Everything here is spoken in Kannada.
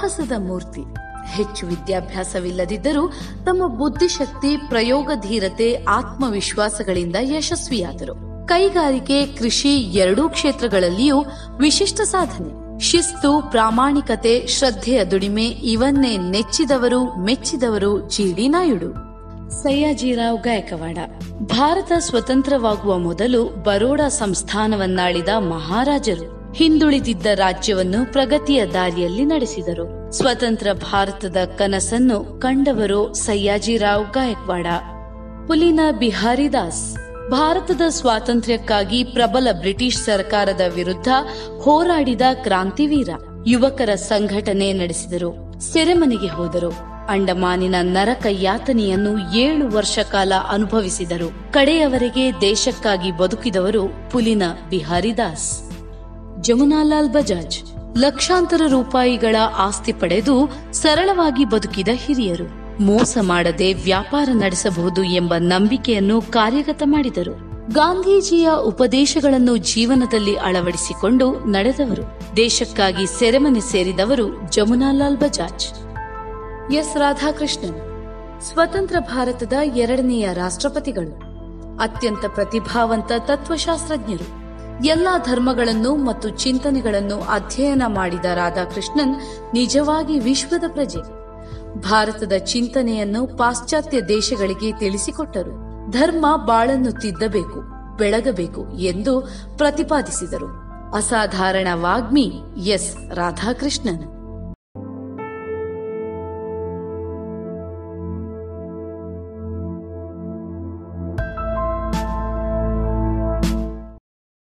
ಸಾಹಸದ ಮೂರ್ತಿ ಹೆಚ್ಚು ವಿದ್ಯಾಭ್ಯಾಸವಿಲ್ಲದಿದ್ದರೂ ತಮ್ಮ ಬುದ್ಧಿಶಕ್ತಿ ಪ್ರಯೋಗಧೀರತೆ ಆತ್ಮವಿಶ್ವಾಸಗಳಿಂದ ಯಶಸ್ವಿಯಾದರು ಕೈಗಾರಿಕೆ ಕೃಷಿ ಎರಡೂ ಕ್ಷೇತ್ರಗಳಲ್ಲಿಯೂ ವಿಶಿಷ್ಟ ಸಾಧನೆ ಶಿಸ್ತು ಪ್ರಾಮಾಣಿಕತೆ ಶ್ರದ್ಧೆಯ ದುಡಿಮೆ ಇವನ್ನೇ ನೆಚ್ಚಿದವರು ಮೆಚ್ಚಿದವರು ಜಿಡಿ ನಾಯುಡು ಸಯ್ಯಾಜಿರಾವ್ ಗಾಯಕವಾಡ ಭಾರತ ಸ್ವತಂತ್ರವಾಗುವ ಮೊದಲು ಬರೋಡಾ ಸಂಸ್ಥಾನವನ್ನಾಳಿದ ಮಹಾರಾಜರು ಹಿಂದುಳಿದಿದ್ದ ರಾಜ್ಯವನ್ನು ಪ್ರಗತಿಯ ದಾರಿಯಲ್ಲಿ ನಡೆಸಿದರು ಸ್ವತಂತ್ರ ಭಾರತದ ಕನಸನ್ನು ಕಂಡವರು ಸಯ್ಯಾಜಿರಾವ್ ಗಾಯಕ್ವಾಡ ಪುಲಿನ ಬಿಹಾರಿ ದಾಸ್ ಭಾರತದ ಸ್ವಾತಂತ್ರ್ಯಕ್ಕಾಗಿ ಪ್ರಬಲ ಬ್ರಿಟಿಷ್ ಸರ್ಕಾರದ ವಿರುದ್ಧ ಹೋರಾಡಿದ ಕ್ರಾಂತಿವೀರ ಯುವಕರ ಸಂಘಟನೆ ನಡೆಸಿದರು ಸೆರೆಮನೆಗೆ ಹೋದರು ಅಂಡಮಾನಿನ ನರಕ ಯಾತನೆಯನ್ನು ಏಳು ವರ್ಷ ಕಾಲ ಅನುಭವಿಸಿದರು ಕಡೆಯವರೆಗೆ ದೇಶಕ್ಕಾಗಿ ಬದುಕಿದವರು ಪುಲಿನ ಬಿಹಾರಿ ದಾಸ್ ಜಮುನಾಲಾಲ್ ಬಜಾಜ್ ಲಕ್ಷಾಂತರ ರೂಪಾಯಿಗಳ ಆಸ್ತಿ ಪಡೆದು ಸರಳವಾಗಿ ಬದುಕಿದ ಹಿರಿಯರು ಮೋಸ ಮಾಡದೆ ವ್ಯಾಪಾರ ನಡೆಸಬಹುದು ಎಂಬ ನಂಬಿಕೆಯನ್ನು ಕಾರ್ಯಗತ ಮಾಡಿದರು ಗಾಂಧೀಜಿಯ ಉಪದೇಶಗಳನ್ನು ಜೀವನದಲ್ಲಿ ಅಳವಡಿಸಿಕೊಂಡು ನಡೆದವರು ದೇಶಕ್ಕಾಗಿ ಸೆರೆಮನೆ ಸೇರಿದವರು ಜಮುನಾಲಾಲ್ ಬಜಾಜ್ ಎಸ್ ರಾಧಾಕೃಷ್ಣನ್ ಸ್ವತಂತ್ರ ಭಾರತದ ಎರಡನೆಯ ರಾಷ್ಟ್ರಪತಿಗಳು ಅತ್ಯಂತ ಪ್ರತಿಭಾವಂತ ತತ್ವಶಾಸ್ತ್ರಜ್ಞರು ಎಲ್ಲಾ ಧರ್ಮಗಳನ್ನು ಮತ್ತು ಚಿಂತನೆಗಳನ್ನು ಅಧ್ಯಯನ ಮಾಡಿದ ರಾಧಾಕೃಷ್ಣನ್ ನಿಜವಾಗಿ ವಿಶ್ವದ ಪ್ರಜೆ ಭಾರತದ ಚಿಂತನೆಯನ್ನು ಪಾಶ್ಚಾತ್ಯ ದೇಶಗಳಿಗೆ ತಿಳಿಸಿಕೊಟ್ಟರು ಧರ್ಮ ಬಾಳನ್ನು ತಿದ್ದಬೇಕು ಬೆಳಗಬೇಕು ಎಂದು ಪ್ರತಿಪಾದಿಸಿದರು ಅಸಾಧಾರಣ ವಾಗ್ಮಿ ಎಸ್ ರಾಧಾಕೃಷ್ಣನ್